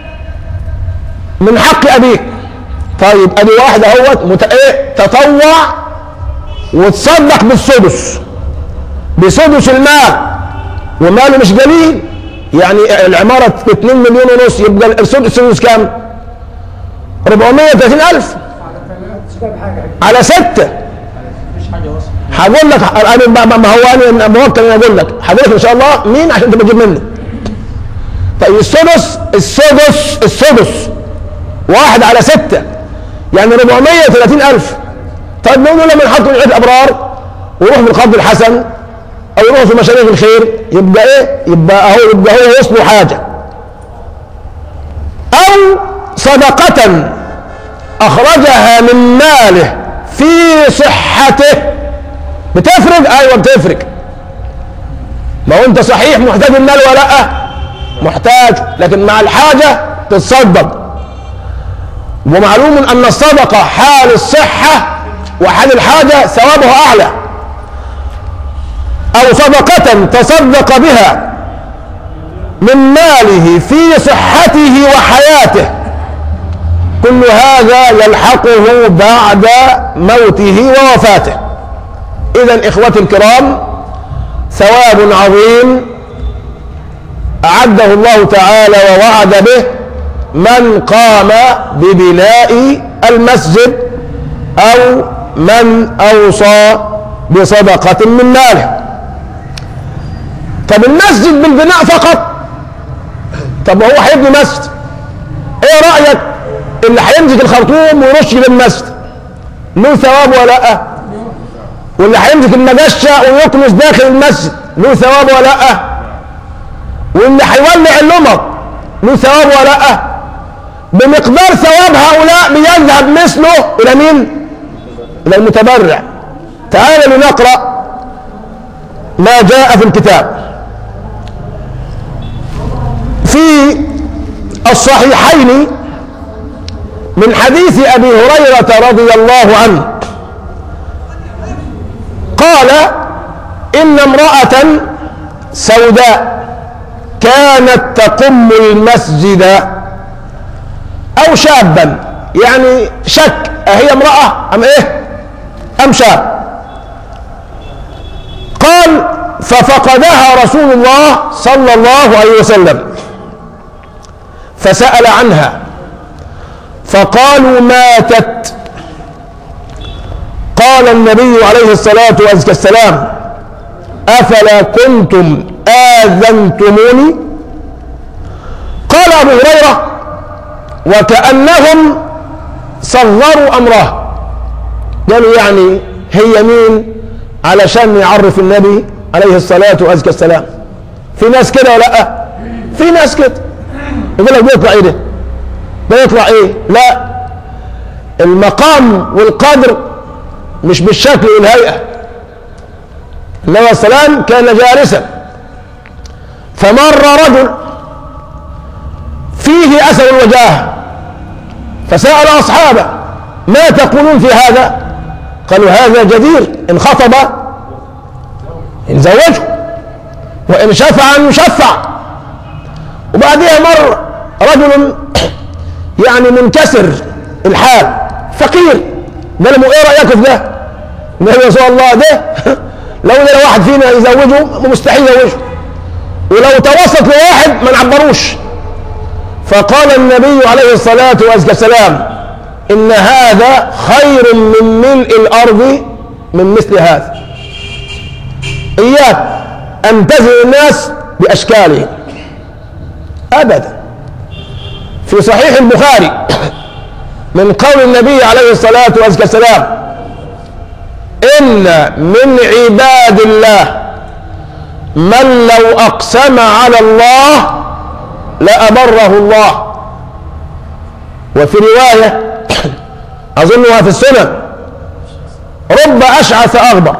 من حق ابيك طيب ادي واحد اهوت مت... ايه تطوع وتصدق بالسدس بسدس المال وماله مش قليل يعني العمارة ب 2 مليون ونص يبقى السدس السدس كام؟ 430 ألف على ستة هقول لك انا ما- ما هو انا موكل اني اقول لك هقول لك ان شاء الله مين عشان تبقى تجيب منه طيب السدس السدس السدس واحد على ستة يعني 430 ألف طيب نقول لما نحط من عيد أبرار ويروح في القبض الحسن أو يروح في مشاريع الخير يبقى إيه؟ يبقى أهو يبقى هو وصله حاجة أو صدقة أخرجها من ماله في صحته بتفرق؟ أيوه بتفرق ما هو أنت صحيح محتاج المال ولا لأ؟ محتاج لكن مع الحاجة تتصدق ومعلوم أن الصدقة حال الصحة وحال الحاجة ثوابها أعلى أو صدقة تصدق بها من ماله في صحته وحياته كل هذا يلحقه بعد موته ووفاته إذا إخوتي الكرام ثواب عظيم أعده الله تعالى ووعد به من قام ببناء المسجد أو من أوصى بصدقة من ماله طب المسجد بالبناء فقط طب هو هيبني مسجد ايه رأيك اللي هيمسك الخرطوم ويرش للمسجد له ثواب ولا لا واللي هيمسك المجشة ويكنس داخل المسجد له ثواب ولا لا واللي هيولع اللمض له ثواب ولا لا بمقدار ثواب هؤلاء بيذهب مثله الى مين الى المتبرع تعال لنقرا ما جاء في الكتاب في الصحيحين من حديث ابي هريره رضي الله عنه قال ان امراه سوداء كانت تقم المسجد او شابا يعني شك اهي امراه ام ايه ام شاب قال ففقدها رسول الله صلى الله عليه وسلم فسال عنها فقالوا ماتت قال النبي عليه الصلاه والسلام افلا كنتم اذنتموني قال ابو هريره وكأنهم صغروا أمره قالوا يعني هي مين علشان يعرف النبي عليه الصلاة والسلام في ناس كده ولا لا في ناس كده يقول لك بيطلع ايه ده بيطلع ايه لا المقام والقدر مش بالشكل والهيئة النبي عليه السلام كان جالسا فمر رجل فيه أثر الوجاهة فسأل أصحابه ما تقولون في هذا قالوا هذا جدير إن خطب إن زوجه وإن شفع أن يشفع وبعدها مر رجل يعني منكسر الحال فقير قال له ايه رايك في ده؟ قال يا رسول الله ده لو ده واحد فينا يزوجه مستحيل يزوجه ولو توسط لواحد ما نعبروش فقال النبي عليه الصلاة والسلام إن هذا خير من ملء الأرض من مثل هذا إياك أن تزن الناس بأشكالهم أبدا في صحيح البخاري من قول النبي عليه الصلاة والسلام إن من عباد الله من لو أقسم على الله لأبره الله وفي رواية أظنها في السنن رب أشعث أغبر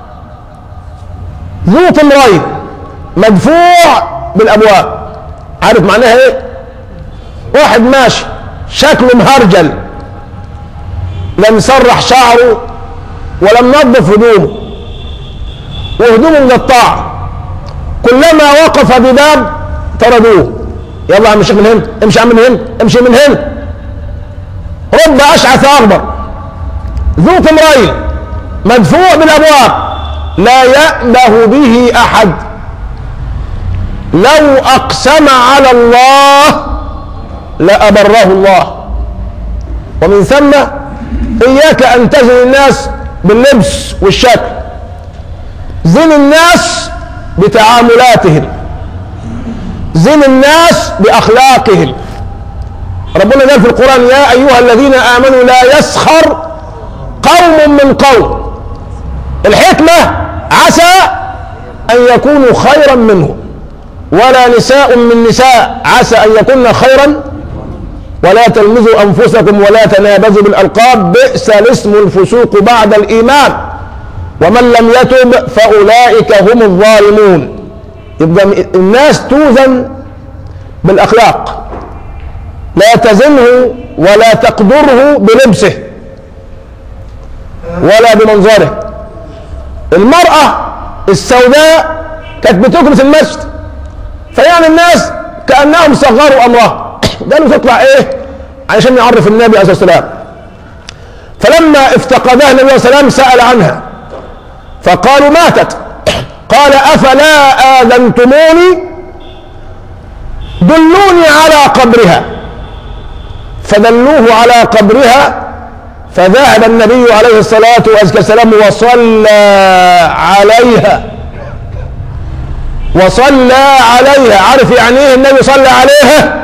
ذو طمرين مدفوع بالأبواب عارف معناها إيه؟ واحد ماشي شكله مهرجل لم يسرح شعره ولم نظف هدومه وهدومه مقطعه كلما وقف بباب طردوه يلا يا عم الشيخ من هنا امشي يا عم من هنا امشي من هنا رب اشعث اغبر ذو تمرين مدفوع بالابواب لا يأبه به احد لو اقسم على الله لأبره الله ومن ثم إياك أن تزن الناس باللبس والشكل زن الناس بتعاملاتهم زن الناس بأخلاقهم ربنا قال في القرآن يا أيها الذين آمنوا لا يسخر قوم من قوم الحكمة عسى أن يكونوا خيرا منهم ولا نساء من نساء عسى أن يكون خيرا ولا تلمزوا أنفسكم ولا تنابزوا بالألقاب بئس الاسم الفسوق بعد الإيمان ومن لم يتب فأولئك هم الظالمون يبقى الناس توزن بالأخلاق لا تزنه ولا تقدره بلبسه ولا بمنظره المرأة السوداء كانت بتجلس المسجد فيعني الناس كأنهم صغروا أمرها قالوا تطلع إيه علشان يعرف النبي عليه الصلاة والسلام فلما افتقدها النبي عليه الصلاة والسلام سأل عنها فقالوا ماتت قال أفلا آذنتموني دلوني على قبرها فدلوه على قبرها فذهب النبي عليه الصلاة والسلام وصلى عليها وصلى عليها عارف يعني ايه النبي صلى عليها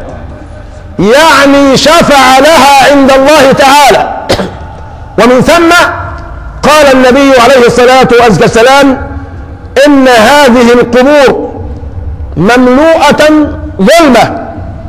يعني شفع لها عند الله تعالى ومن ثم قال النبي عليه الصلاة والسلام إن هذه القبور مملوءة ظلمة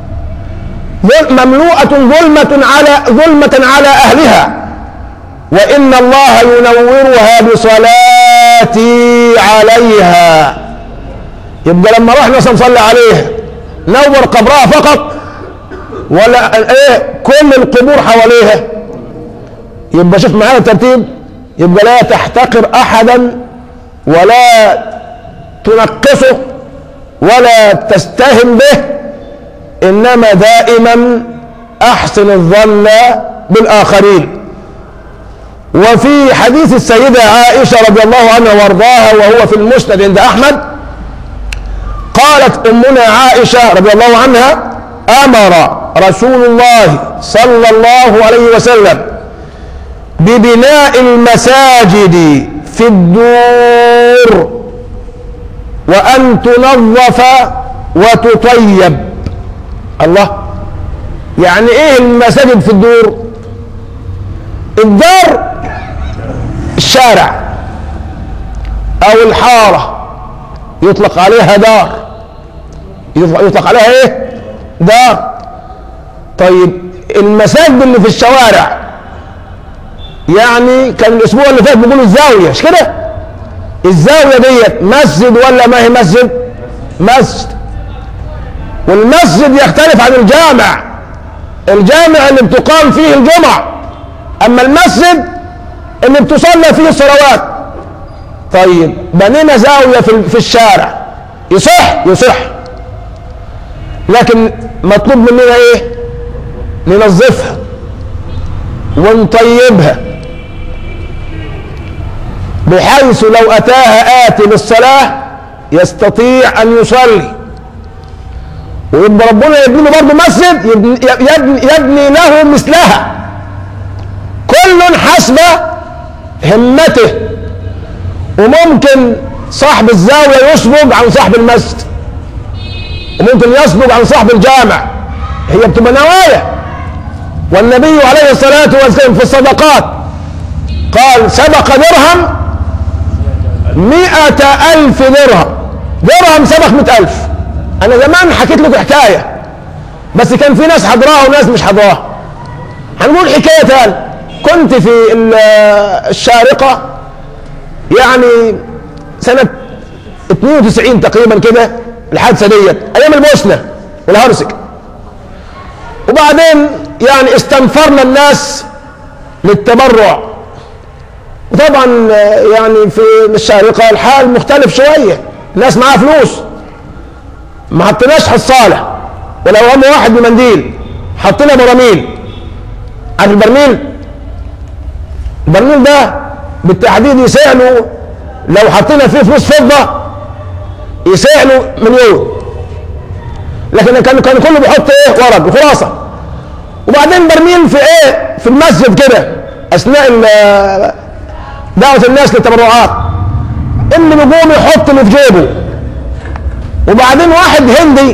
مملوءة ظلمة على ظلمة على أهلها وإن الله ينورها بصلاتي عليها يبقى لما رحنا نصلي عليها نور قبرها فقط ولا ايه كل القبور حواليها يبقى شوف معانا الترتيب يبقى لا تحتقر احدا ولا تنقصه ولا تستهن به انما دائما احسن الظن بالاخرين وفي حديث السيدة عائشة رضي الله عنها وارضاها وهو في المسند عند احمد قالت امنا عائشة رضي الله عنها امر رسول الله صلى الله عليه وسلم ببناء المساجد في الدور وان تنظف وتطيب الله يعني ايه المساجد في الدور الدار الشارع او الحاره يطلق عليها دار يطلق عليها ايه دار طيب المساجد اللي في الشوارع يعني كان الاسبوع اللي فات بيقولوا الزاويه مش كده الزاويه ديت مسجد ولا ما هي مسجد مسجد والمسجد يختلف عن الجامع الجامع اللي بتقام فيه الجمعه اما المسجد اللي بتصلى فيه الصلوات طيب بنينا زاويه في في الشارع يصح يصح لكن مطلوب مننا ايه ننظفها ونطيبها بحيث لو اتاها اتي بالصلاه يستطيع ان يصلي ويبقى ربنا يبني له برضه مسجد يبني, يبني, يبني له مثلها كل حسب همته وممكن صاحب الزاوية يسبق عن صاحب المسجد وممكن يسبق عن صاحب الجامع هي بتبقى نوايا والنبي عليه الصلاة والسلام في الصدقات قال سبق درهم مئة ألف درهم درهم سبق مئة ألف أنا زمان حكيت لكم حكاية بس كان في ناس حضراها وناس مش حضراها هنقول حكاية تاني كنت في ال- الشارقة يعني سنة 92 تقريبا كده الحادثة ديت أيام البوسنة والهرسك وبعدين يعني استنفرنا الناس للتبرع وطبعا يعني في الشارقة الحال مختلف شوية الناس معاها فلوس ما حطيناش حصالة ولو هم واحد بمنديل حطينا براميل عارف البرميل البرميل ده بالتحديد يسع له لو حطينا فيه فلوس فضة يسع له مليون لكن كان كان كله بيحط ايه ورق وخلاصه وبعدين برميل في ايه في المسجد كده اثناء ال- دعوه الناس للتبرعات اللي بيقوم يحط اللي في جيبه وبعدين واحد هندي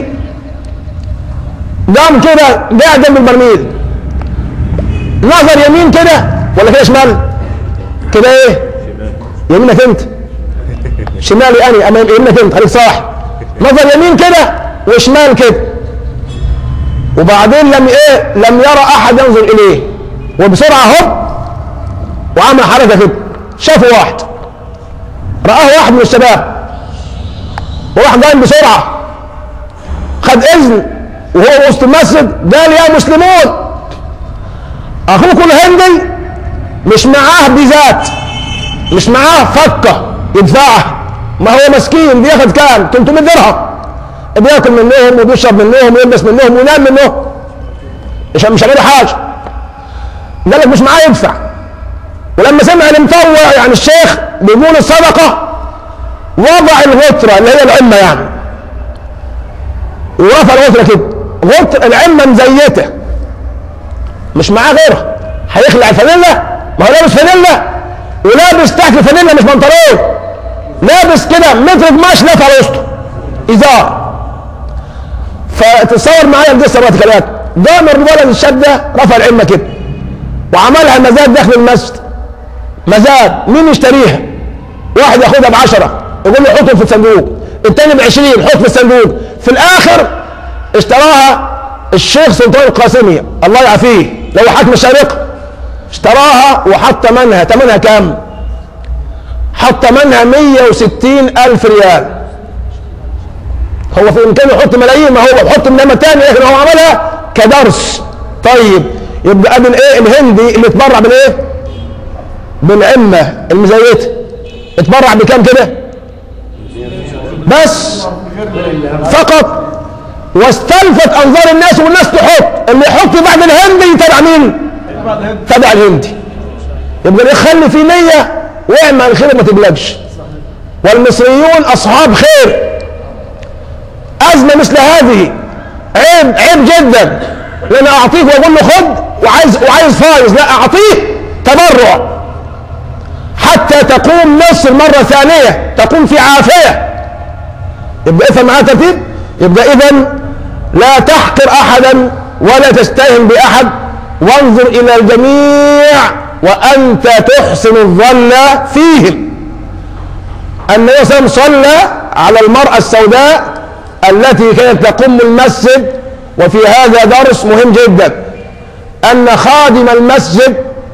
قام كده قاعد جنب البرميل نظر يمين كده ولا كده شمال كده ايه يمينك انت شمالي انا امام يمينك انت خليك صاحي نظر يمين كده وشمال كده وبعدين لم ايه لم يرى احد ينظر اليه وبسرعه هوب وعمل حركه كده شافه واحد رآه واحد من الشباب وراح قايم بسرعه خد اذن وهو وسط المسجد قال يا مسلمون اخوكم الهندي مش معاه بذات مش معاه فكه يدفعها ما هو مسكين بياخد كام 300 درهم بياكل منهم وبيشرب منهم ويلبس منهم وينام منهم مش مش هلاقي حاجه قال لك مش معاه يدفع ولما سمع المطوع يعني الشيخ بيقول الصدقه وضع الغتره اللي هي العمه يعني ورفع الغتره كده غتر العمه مزيته مش معاه غيرها هيخلع الفانيلا ما هو لابس فانيلا ولابس تحت الفانيلا مش بنطلون لابس كده متر قماش لف على وسطه ازار فتصور معايا القصه بقى كلمات قام الولد الشاب ده رفع العمه كده وعملها مزاد داخل المسجد مزاد مين يشتريها؟ واحد ياخدها ب 10 يقول له حطهم في الصندوق الثاني ب 20 حط في الصندوق في الاخر اشتراها الشيخ سلطان القاسمي الله يعافيه لو حاكم الشارقه اشتراها وحط ثمنها ثمنها كام؟ حط ثمنها 160 ألف ريال هو في إمكانه يحط ملايين ما هو بيحط من تاني لكن هو عملها كدرس طيب يبقى ادي الايه الهندي اللي اتبرع بالايه؟ بالعمه المزيته اتبرع بكام كده؟ بس فقط واستلفت انظار الناس والناس تحط اللي يحط بعد الهندي تبع مين؟ تبع الهندي يبقى يخلي في نيه واعمل خير ما تبلغش والمصريون اصحاب خير ازمه مثل هذه عيب عيب جدا لان اعطيك واقول له خد وعايز وعايز فايز لا اعطيه تبرع حتى تقوم مصر مره ثانيه تقوم في عافيه يبقى افهم معايا ترتيب يبقى اذا لا تحقر احدا ولا تستهن باحد وانظر الى الجميع وانت تحسن الظن فيهم النبي صلى الله عليه وسلم صلى على المراه السوداء التي كانت تقوم المسجد وفي هذا درس مهم جدا ان خادم المسجد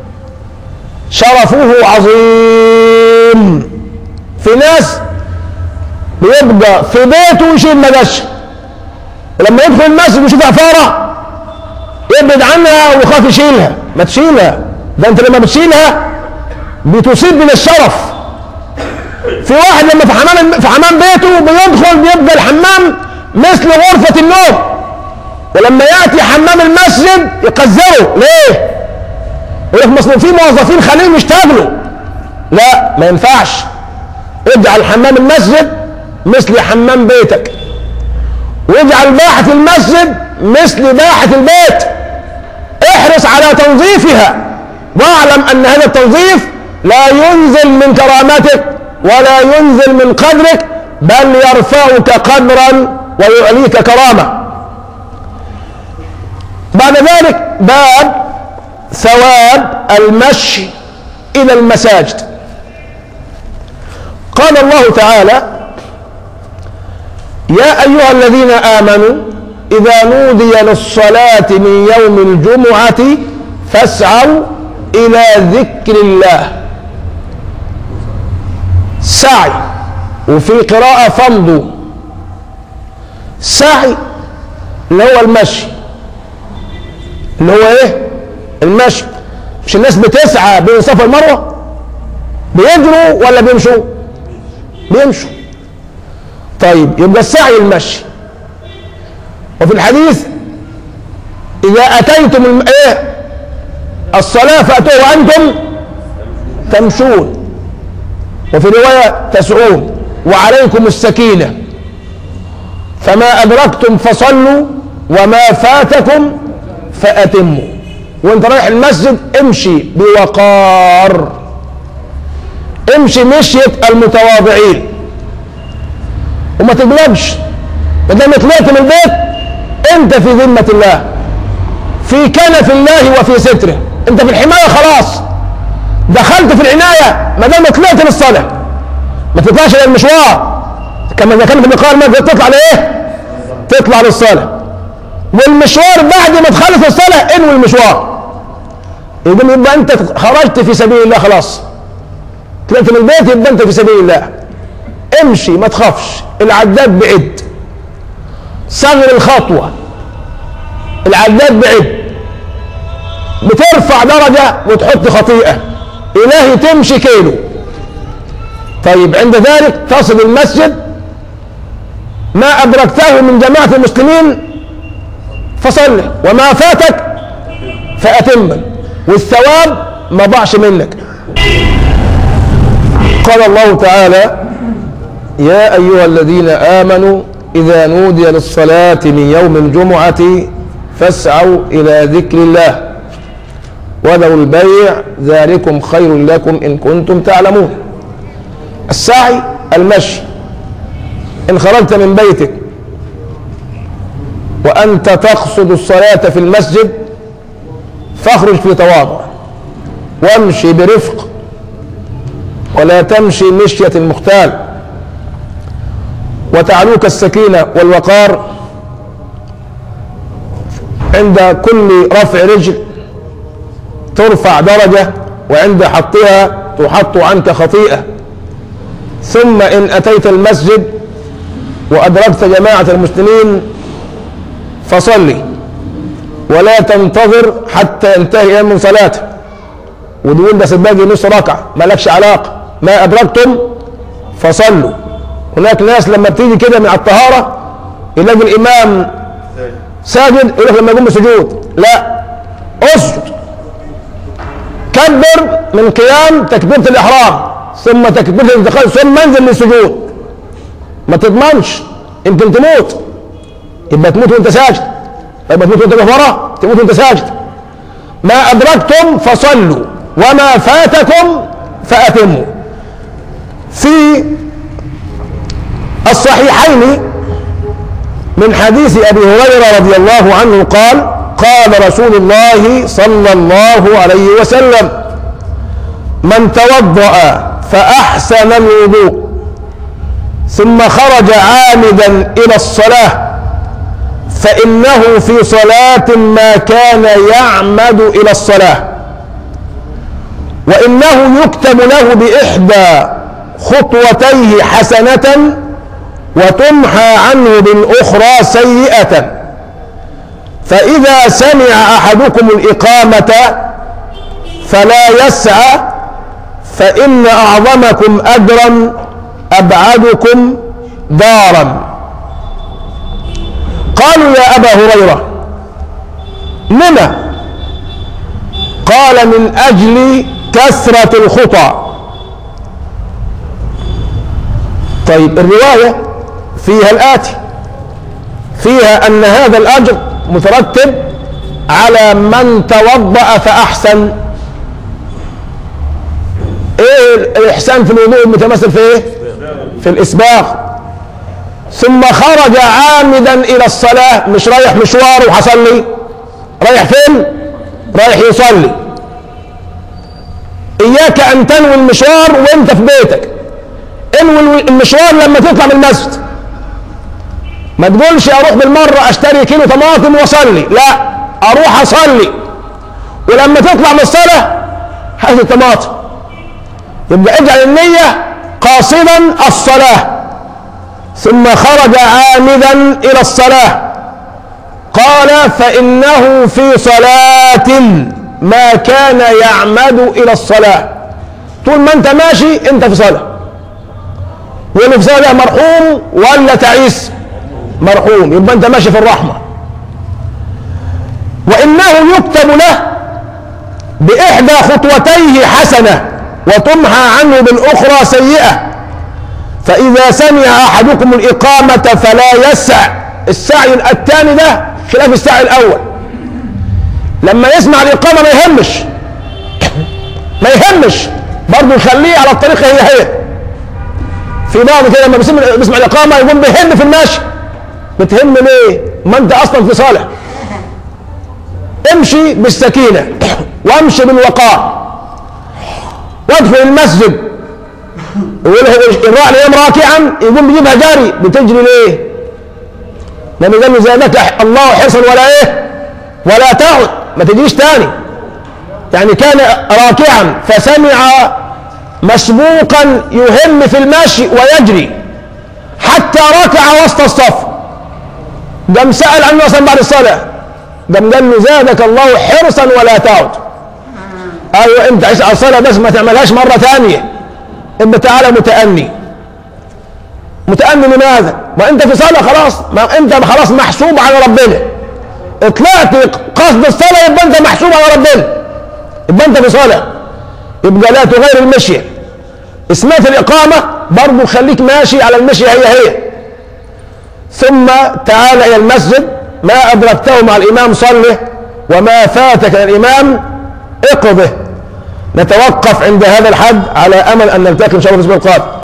شرفه عظيم في ناس بيبقى في بيته يشيل مدش ولما يدخل المسجد ويشوف عفاره يبعد عنها ويخاف يشيلها ما تشيلها ده انت لما بتشيلها بتصيب من الشرف في واحد لما في حمام في حمام بيته بيدخل بيبقى الحمام مثل غرفة النوم ولما يأتي حمام المسجد يقذره ليه؟ يقول لك مثلا في موظفين خليهم يشتغلوا لا ما ينفعش اجعل حمام المسجد مثل حمام بيتك واجعل باحة المسجد مثل باحة البيت احرص على تنظيفها واعلم ان هذا التنظيف لا ينزل من كرامتك ولا ينزل من قدرك بل يرفعك قدرا ويعليك كرامة بعد ذلك باب ثواب المشي إلى المساجد قال الله تعالى يا أيها الذين آمنوا إذا نودي للصلاة من يوم الجمعة فاسعوا إلى ذكر الله سعي وفي قراءة فمضوا سعي اللي هو المشي اللي هو ايه المشي مش الناس بتسعى بين الصفا والمروه بيجروا ولا بيمشوا بيمشوا طيب يبقى السعي المشي وفي الحديث اذا اتيتم الم... ايه الصلاه فاتوها وانتم تمشون وفي روايه تسعون وعليكم السكينه فما ادركتم فصلوا وما فاتكم فاتموا وانت رايح المسجد امشي بوقار امشي مشية المتواضعين وما تقلبش ما دام طلعت من البيت انت في ذمة الله في كنف الله وفي ستره انت في الحماية خلاص دخلت في العناية ما دام طلعت للصلاة ما تطلعش للمشوار كما اذا كان في اللقاء الماضي تطلع لايه؟ تطلع للصلاة والمشوار بعد ما تخلص الصلاة انوي المشوار يبقى يبقى انت خرجت في سبيل الله خلاص طلعت من البيت يبقى انت في سبيل الله امشي ما تخافش العداد بعد صغر الخطوة العداد بعد بترفع درجة وتحط خطيئة إلهي تمشي كيلو طيب عند ذلك تصل المسجد ما أدركته من جماعة المسلمين فصلي وما فاتك فأتم والثواب ما ضاعش منك قال الله تعالى يا أيها الذين آمنوا إذا نودي للصلاة من يوم الجمعة فاسعوا إلى ذكر الله وذروا البيع ذلكم خير لكم إن كنتم تعلمون السعي المشي إن خرجت من بيتك وأنت تقصد الصلاة في المسجد فاخرج في تواضع وامشي برفق ولا تمشي مشية المختال وتعلوك السكينة والوقار عند كل رفع رجل ترفع درجة وعند حطها تحط عنك خطيئة ثم إن أتيت المسجد وأدركت جماعة المسلمين فصلي ولا تنتظر حتى ينتهي من صلاته وتقول بس باقي نص ركعة مالكش علاقة ما أدركتم فصلوا هناك ناس لما بتيجي كده من على الطهارة يلاقي الإمام ساجد يقول لك لما يقوم سجود لا اسجد كبر من قيام تكبيرة الإحرام ثم تكبيرة الانتقال ثم انزل للسجود ما تضمنش يمكن تموت يبقى تموت وانت ساجد يبقى تموت وانت كفارة تموت وانت ساجد ما أدركتم فصلوا وما فاتكم فأتموا في الصحيحين من حديث أبي هريرة رضي الله عنه قال قال رسول الله صلى الله عليه وسلم من توضأ فأحسن الوضوء ثم خرج عامدا إلى الصلاة فإنه في صلاة ما كان يعمد إلى الصلاة وإنه يكتب له بإحدى خطوتيه حسنة وتمحى عنه بالأخرى سيئة فإذا سمع أحدكم الإقامة فلا يسعى فإن أعظمكم أجرا أبعدكم دارا قالوا يا أبا هريرة لما قال من أجل كثرة الخطى طيب الرواية فيها الآتي فيها أن هذا الأجر مترتب على من توضأ فأحسن الاحسان في الوضوء المتمثل في ايه في الاسباغ ثم خرج عامدا الى الصلاه مش رايح مشوار وحصلي رايح فين رايح يصلي اياك ان تنوي المشوار وانت في بيتك انوي المشوار لما تطلع من المسجد ما تقولش اروح بالمره اشتري كيلو طماطم واصلي لا اروح اصلي ولما تطلع من الصلاه هات الطماطم يبقى اجعل النيه قاصدا الصلاه ثم خرج عامدا الى الصلاه قال فانه في صلاه ما كان يعمد الى الصلاه طول ما انت ماشي انت في صلاه واللي في صلاه مرحوم ولا تعيس مرحوم يبقى انت ماشي في الرحمه وانه يكتب له باحدى خطوتيه حسنه وتمحى عنه بالاخرى سيئه فاذا سمع احدكم الاقامه فلا يسع السعي الثاني ده خلاف السعي الاول لما يسمع الاقامه ما يهمش ما يهمش برضه يخليه على الطريقه هي هي في بعض كده لما بيسمع بيسمع الاقامه يقوم بيهم في المشي بتهم ليه؟ ما انت اصلا في صالح امشي بالسكينه وامشي بالوقار وادخل المسجد يقول له الراعي يوم راكعا يقوم بيجيبها جاري بتجري ليه؟ لما قال له زادك الله حرصا ولا ايه؟ ولا تعد ما تجريش تاني يعني كان راكعا فسمع مسبوقا يهم في المشي ويجري حتى ركع وسط الصف قام سأل عنه أصلا بعد الصلاة قام قال له زادك الله حرصا ولا تعد أيوة أنت عايز على الصلاة بس ما تعملهاش مرة ثانية أنت تعالى متأني متأني لماذا؟ ما أنت في صلاة خلاص ما أنت خلاص محسوب على ربنا طلعت قصد الصلاة يبقى أنت محسوب على ربنا يبقى أنت في صلاة يبقى لا تغير المشي سمعت الإقامة برضو خليك ماشي على المشي هي هي ثم تعال إلى المسجد ما أدركته مع الإمام صله وما فاتك الإمام اقضه نتوقف عند هذا الحد على أمل أن نلتقي إن شاء الله الأسبوع القادم